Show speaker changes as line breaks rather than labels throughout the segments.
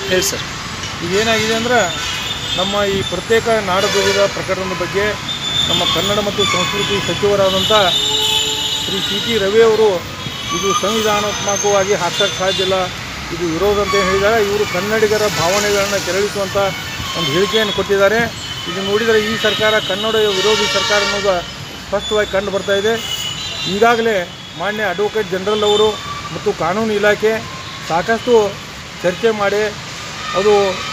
ಹೇಳಿ ಸರ್
ಈಗೇನಾಗಿದೆ ಅಂದ್ರೆ ನಮ್ಮ ಈ ಪ್ರತ್ಯೇಕ ನಾಡಧ್ವಜದ ಪ್ರಕರಣದ ಬಗ್ಗೆ ನಮ್ಮ ಕನ್ನಡ ಮತ್ತು ಸಂಸ್ಕೃತಿ ಸಚಿವರಾದಂಥ ಶ್ರೀ ಸಿ ಟಿ ರವಿ ಅವರು ಇದು ಸಂವಿಧಾನಾತ್ಮಕವಾಗಿ ಹಾಕಕ್ಕೆ ಸಾಧ್ಯ ಇಲ್ಲ ಇದು ವಿರೋಧ ಅಂತ ಏನ್ ಹೇಳಿದ್ದಾರೆ ಇವರು ಕನ್ನಡಿಗರ ಭಾವನೆಗಳನ್ನು ಕೆರಳಿಸುವಂಥ ಒಂದು ಹೇಳಿಕೆಯನ್ನು ಕೊಟ್ಟಿದ್ದಾರೆ ಇದು ನೋಡಿದರೆ ಈ ಸರ್ಕಾರ ಕನ್ನಡ ವಿರೋಧಿ ಸರ್ಕಾರ ಅನ್ನೋದು ಸ್ಪಷ್ಟವಾಗಿ ಕಂಡು ಬರ್ತಾ ಇದೆ ಈಗಾಗಲೇ ಮಾನ್ಯ ಅಡ್ವೊಕೇಟ್ ಜನರಲ್ ಅವರು ಮತ್ತು ಕಾನೂನು ಇಲಾಖೆ ಸಾಕಷ್ಟು ಚರ್ಚೆ ಮಾಡಿ ಅದು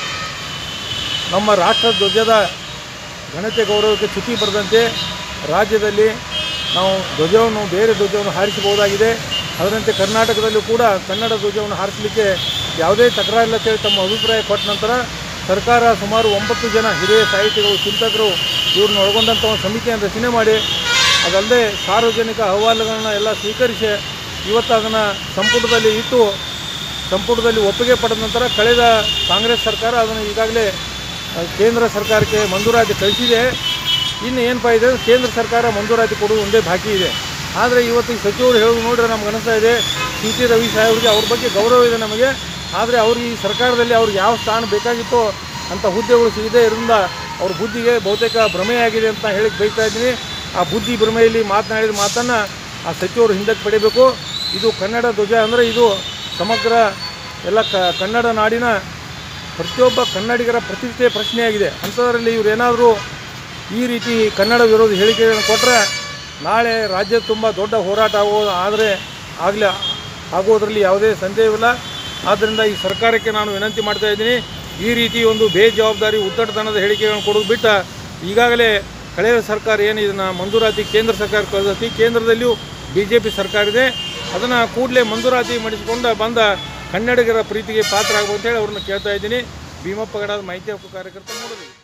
ನಮ್ಮ ರಾಷ್ಟ್ರ ಧ್ವಜದ ಘನತೆ ಗೌರವಕ್ಕೆ ಚ್ಯುತಿ ಬರದಂತೆ ರಾಜ್ಯದಲ್ಲಿ ನಾವು ಧ್ವಜವನ್ನು ಬೇರೆ ಧ್ವಜವನ್ನು ಹಾರಿಸಬಹುದಾಗಿದೆ ಅದರಂತೆ ಕರ್ನಾಟಕದಲ್ಲೂ ಕೂಡ ಕನ್ನಡ ಧ್ವಜವನ್ನು ಹಾರಿಸಲಿಕ್ಕೆ ಯಾವುದೇ ತಕರಾರಿಲ್ಲ ಅಂತೇಳಿ ತಮ್ಮ ಅಭಿಪ್ರಾಯ ಕೊಟ್ಟ ನಂತರ ಸರ್ಕಾರ ಸುಮಾರು ಒಂಬತ್ತು ಜನ ಹಿರಿಯ ಸಾಹಿತಿಗಳು ಚಿಂತಕರು ಇವ್ರನ್ನ ಒಳಗೊಂಡಂಥ ಒಂದು ಸಮಿತಿಯನ್ನು ರಚನೆ ಮಾಡಿ ಅದಲ್ಲದೆ ಸಾರ್ವಜನಿಕ ಅಹವಾಲುಗಳನ್ನ ಎಲ್ಲ ಸ್ವೀಕರಿಸಿ ಇವತ್ತು ಅದನ್ನು ಸಂಪುಟದಲ್ಲಿ ಇಟ್ಟು ಸಂಪುಟದಲ್ಲಿ ಒಪ್ಪಿಗೆ ಪಡೆದ ನಂತರ ಕಳೆದ ಕಾಂಗ್ರೆಸ್ ಸರ್ಕಾರ ಅದನ್ನು ಈಗಾಗಲೇ ಅಹ್, ಕೇಂದ್ರ ಸರ್ಕಾರಕ್ಕೆ ಮಂಜೂರಾತಿ ಕಳಿಸಿದೆ ಇನ್ನು ಏನಪ್ಪ ಇದೆ ಅಂದ್ರೆ ಕೇಂದ್ರ ಸರ್ಕಾರ ಮಂಜೂರಾತಿ ಕೊಡುವುದು ಒಂದೇ ಬಾಕಿ ಇದೆ ಆದರೆ ಇವತ್ತು ಈ ಸಚಿವರು ಹೇಳೋದು ನೋಡಿದ್ರೆ ನಮ್ಗೆ ಅನಿಸ್ತಾ ಇದೆ ಸಿ ಟಿ ರವಿ ಸಾಹೇಬ್ರಿಗೆ ಅವ್ರ ಬಗ್ಗೆ ಗೌರವ ಇದೆ ನಮಗೆ ಆದರೆ ಅವ್ರಿಗೆ ಈ ಸರ್ಕಾರದಲ್ಲಿ ಅವ್ರಿಗೆ ಯಾವ ಸ್ಥಾನ ಬೇಕಾಗಿತ್ತೋ ಅಂಥ ಹುದ್ದೆಗಳು ಸಿಗದೇ ಇರೋದ್ರಿಂದ ಅವ್ರ ಬುದ್ಧಿಗೆ ಬಹುತೇಕ ಭ್ರಮೆಯಾಗಿದೆ ಅಂತ ಹೇಳಿಕ್ಕೆ ಬೈತಾ ಇದ್ದೀನಿ ಆ ಬುದ್ಧಿ ಭ್ರಮೆಯಲ್ಲಿ ಮಾತನಾಡಿದ ಮಾತನ್ನು ಆ ಸಚಿವರು ಹಿಂದಕ್ಕೆ ಪಡಿಬೇಕು ಇದು ಕನ್ನಡ ಧ್ವಜ ಅಂದರೆ ಇದು ಸಮಗ್ರ ಎಲ್ಲ ಕ ಕನ್ನಡ ನಾಡಿನ ಪ್ರತಿಯೊಬ್ಬ ಕನ್ನಡಿಗರ ಪ್ರತಿಷ್ಠೆಯ ಪ್ರಶ್ನೆಯಾಗಿದೆ ಅಂಥದ್ರಲ್ಲಿ ಇವರೇನಾದರೂ ಈ ರೀತಿ ಕನ್ನಡ ವಿರೋಧಿ ಹೇಳಿಕೆಗಳನ್ನು ಕೊಟ್ಟರೆ ನಾಳೆ ರಾಜ್ಯ ತುಂಬ ದೊಡ್ಡ ಹೋರಾಟ ಆಗೋ ಆದರೆ ಆಗಲೇ ಆಗೋದರಲ್ಲಿ ಯಾವುದೇ ಸಂದೇಹವಿಲ್ಲ ಆದ್ದರಿಂದ ಈ ಸರ್ಕಾರಕ್ಕೆ ನಾನು ವಿನಂತಿ ಮಾಡ್ತಾ ಇದ್ದೀನಿ ಈ ರೀತಿ ಒಂದು ಬೇಜವಾಬ್ದಾರಿ ಉದ್ದಟತನದ ಹೇಳಿಕೆಗಳನ್ನು ಕೊಡೋದು ಬಿಟ್ಟ ಈಗಾಗಲೇ ಕಳೆದ ಸರ್ಕಾರ ಏನು ಇದನ್ನು ಮಂಜೂರಾತಿ ಕೇಂದ್ರ ಸರ್ಕಾರ ಕಳಿಸತಿ ಕೇಂದ್ರದಲ್ಲಿಯೂ ಬಿ ಜೆ ಪಿ ಸರ್ಕಾರ ಇದೆ ಅದನ್ನು ಕೂಡಲೇ ಮಂಜೂರಾತಿ ಮಾಡಿಸಿಕೊಂಡು ಬಂದ ಕನ್ನಡಿಗರ ಪ್ರೀತಿಗೆ ಪಾತ್ರ ಆಗ್ಬೋದು ಅಂತೇಳಿ ಅವ್ರನ್ನ ಕೇಳ್ತಾ ಇದ್ದೀನಿ ಭೀಮಪ್ಪ ಗಡದ ಮಾಹಿತಿ ಹಕ್ಕು ಕಾರ್ಯಕರ್ತ ಮೂಡಲಿ